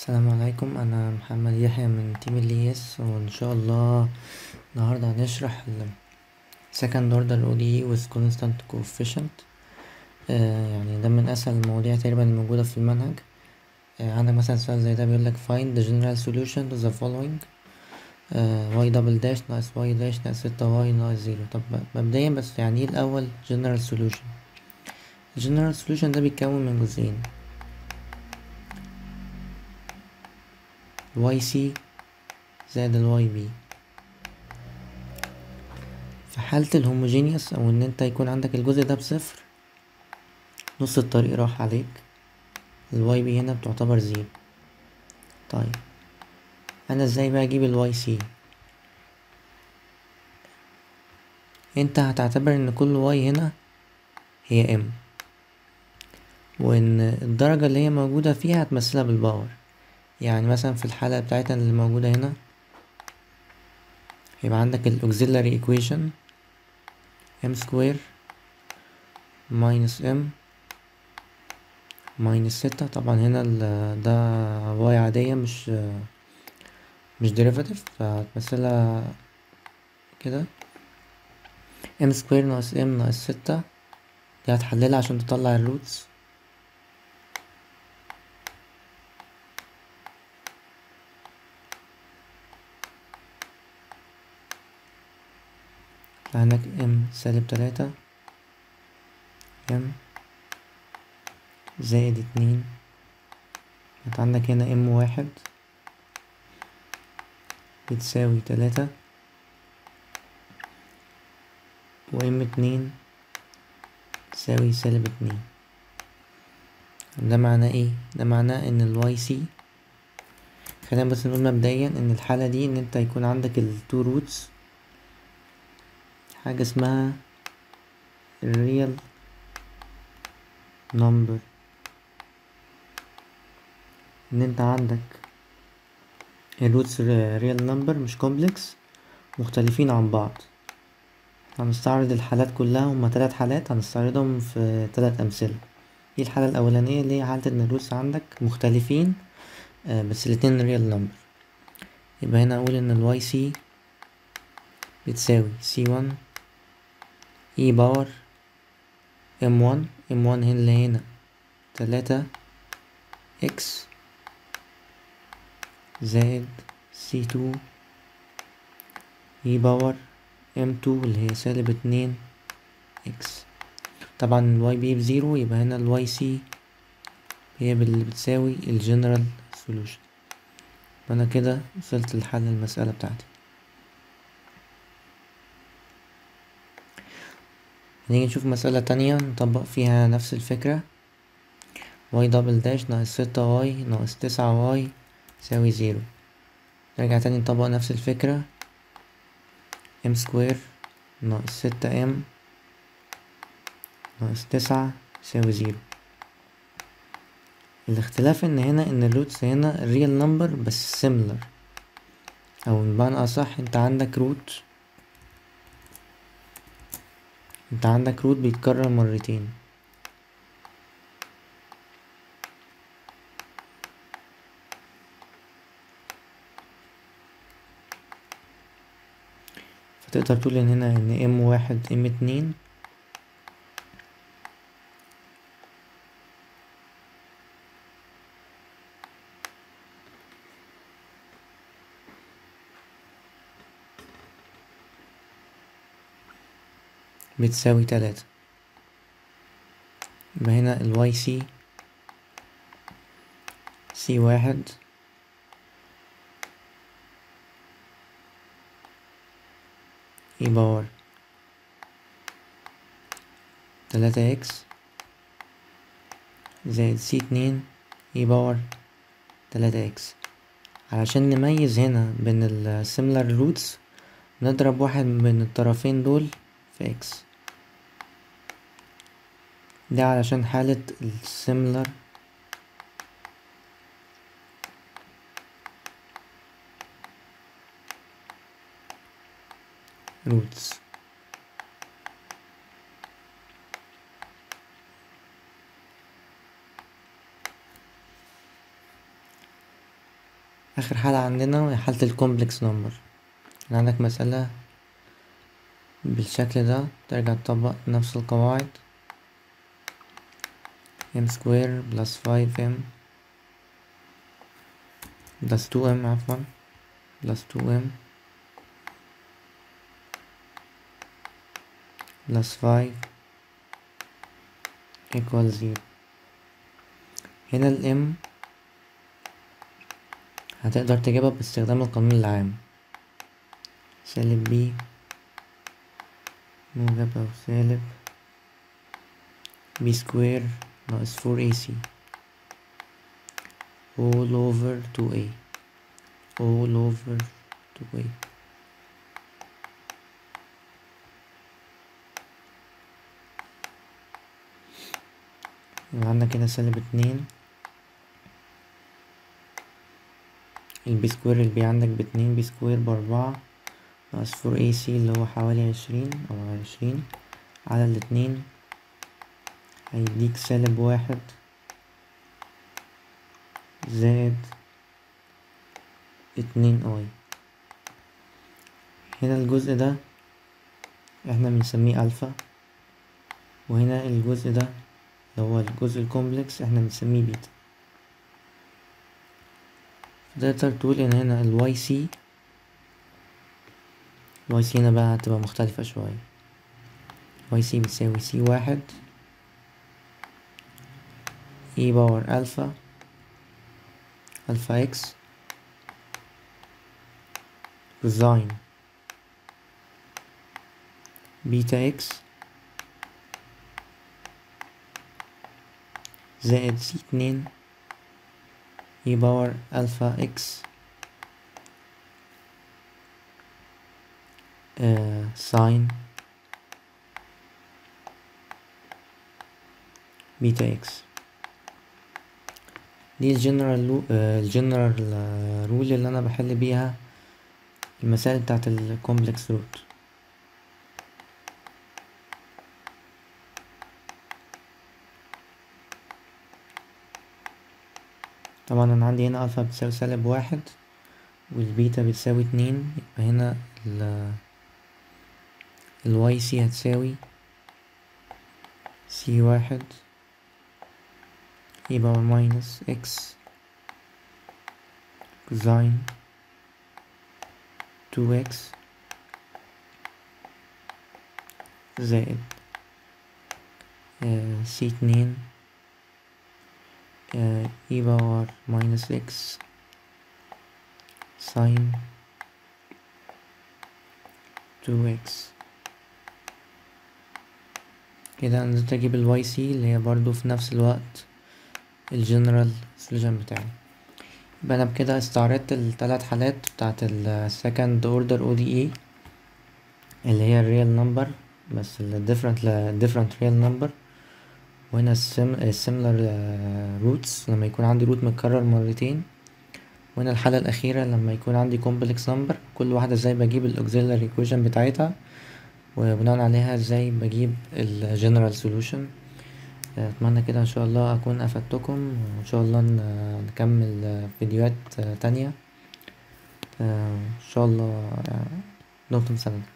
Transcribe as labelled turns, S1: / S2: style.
S1: السلام عليكم انا محمد يحيى من تيم الياس وان شاء الله النهارده هنشرح ال second order ODE with constant coefficient آه يعني ده من اسهل المواضيع تقريبا الموجودة في المنهج آه عندك مثلا سؤال زي ده بيقولك find the general solution to the following آه y double dash ناقص y dash ناقص ستة y ناقص زيرو طب مبدئيا بس يعني ايه الاول general solution general solution ده بيتكون من جزئين الواي سي زائد الواي بي في حالة الهوموجينيوس او ان انت يكون عندك الجزء ده بصفر نص الطريق راح عليك الواي بي هنا بتعتبر زيرو طيب انا ازاي بقى اجيب الواي سي انت هتعتبر ان كل واي هنا هي ام وان الدرجة اللي هي موجودة فيها هتمثلها بالباور يعني مثلا في الحالة بتاعتنا اللي موجودة هنا يبقى عندك ال auxiliary equation m square minus m minus ستة طبعا هنا ال ده y عادية مش مش derivative فهتمثلها كده m square ناقص m ناقص ستة دي هتحللها عشان تطلع الروتس عندك ام سالب تلاتة ام زائد اتنين انت عندك هنا ام واحد بتساوي تلاتة وام اتنين تساوي سالب اتنين ده معناه ايه ده معناه ان الواي سي خلينا بس نقول مبدئيا ان الحالة دي ان انت يكون عندك التو روتس حاجة اسمها real number ان انت عندك الروتس real number مش complex مختلفين عن بعض هنستعرض الحالات كلها هما تلات حالات هنستعرضهم في تلات امثلة دي الحالة الاولانية اللي هي حالة ان الروتس عندك مختلفين آه بس الاتنين real number يبقى هنا اقول ان الواي سي بتساوي سي ون اي باور ام ون ام ون هنا هنا تلاتة اكس زائد سي تو اي باور ام تو اللي هي سالب اتنين اكس طبعا الواي بي بزيرو يبقى هنا الواي سي هي اللي بتساوي الجنرال سولوشن فانا كده وصلت لحل المسألة بتاعتي نيجي نشوف مسألة تانية نطبق فيها نفس الفكرة y دبل داش ناقص ستة y ناقص تسعة y يساوي زيرو نرجع تاني نطبق نفس الفكرة m سكوير ناقص ستة m ناقص تسعة يساوي زيرو الاختلاف ان هنا ان الروتس هنا real number بس similar او بمعنى اصح انت عندك روت انت عندك روت بيتكرر مرتين فتقدر تقول ان هنا ان ام واحد ام اتنين بتساوي تلاتة يبقى هنا الواي سي سي واحد اي باور تلاتة اكس زائد سي اتنين اي باور تلاتة اكس علشان نميز هنا بين السيميلر روتس نضرب واحد من الطرفين دول في اكس ده علشان حالة السيميلر روتس اخر حالة عندنا وهي حالة الكومبلكس نمبر عندك مسألة بالشكل ده ترجع تطبق نفس القواعد m square plus 5m plus 2m عفوا plus 2m plus 5 equal 0 هنا ال m هتقدر تجيبها باستخدام القانون العام سالب b موجب أو سالب b square ناقص 4ac all over 2a all over 2a يبقى عندك هنا سالب اتنين البي سكوير البي عندك باتنين بي سكوير بأربعة ناقص فور اي سي اللي هو حوالي عشرين أو عشرين على الاتنين هيديك سالب واحد زائد اتنين اي هنا الجزء ده احنا بنسميه الفا وهنا الجزء ده اللي هو الجزء الكومبلكس احنا بنسميه بيتا تقدر تقول ان هنا الواي سي الواي سي هنا بقى هتبقى مختلفة شوية واي سي بتساوي سي واحد اي باور الفا الفا اكس كوزاين بيتا اكس زائد سي اتنين اي باور الفا اكس آه ساين بيتا اكس دي الجنرال الجنرال رول اللي انا بحل بيها المسائل بتاعت الكومبلكس روت طبعا انا عندي هنا الفا بتساوي سالب واحد والبيتا بتساوي اتنين يبقى هنا ال الواي سي هتساوي سي واحد اي باور ماينس اكس كوزاين تو اكس زائد سي اتنين اي باور ماينس اكس ساين تو اكس كده نزلت اجيب الواي سي اللي هي برضو في نفس الوقت الجنرال سوليوشن بتاعي يبقى انا بكده استعرضت الثلاث حالات بتاعت السكند اوردر او دي اي اللي هي الريال نمبر بس الديفرنت different ريال نمبر وهنا السيميلر روتس لما يكون عندي روت متكرر مرتين وهنا الحالة الأخيرة لما يكون عندي كومبلكس نمبر كل واحدة ازاي بجيب الاوكسيلاري equation بتاعتها وبناء عليها ازاي بجيب الجنرال سولوشن اتمنى كده ان شاء الله اكون افدتكم وان شاء الله نكمل فيديوهات تانية ان شاء الله دمتم سلام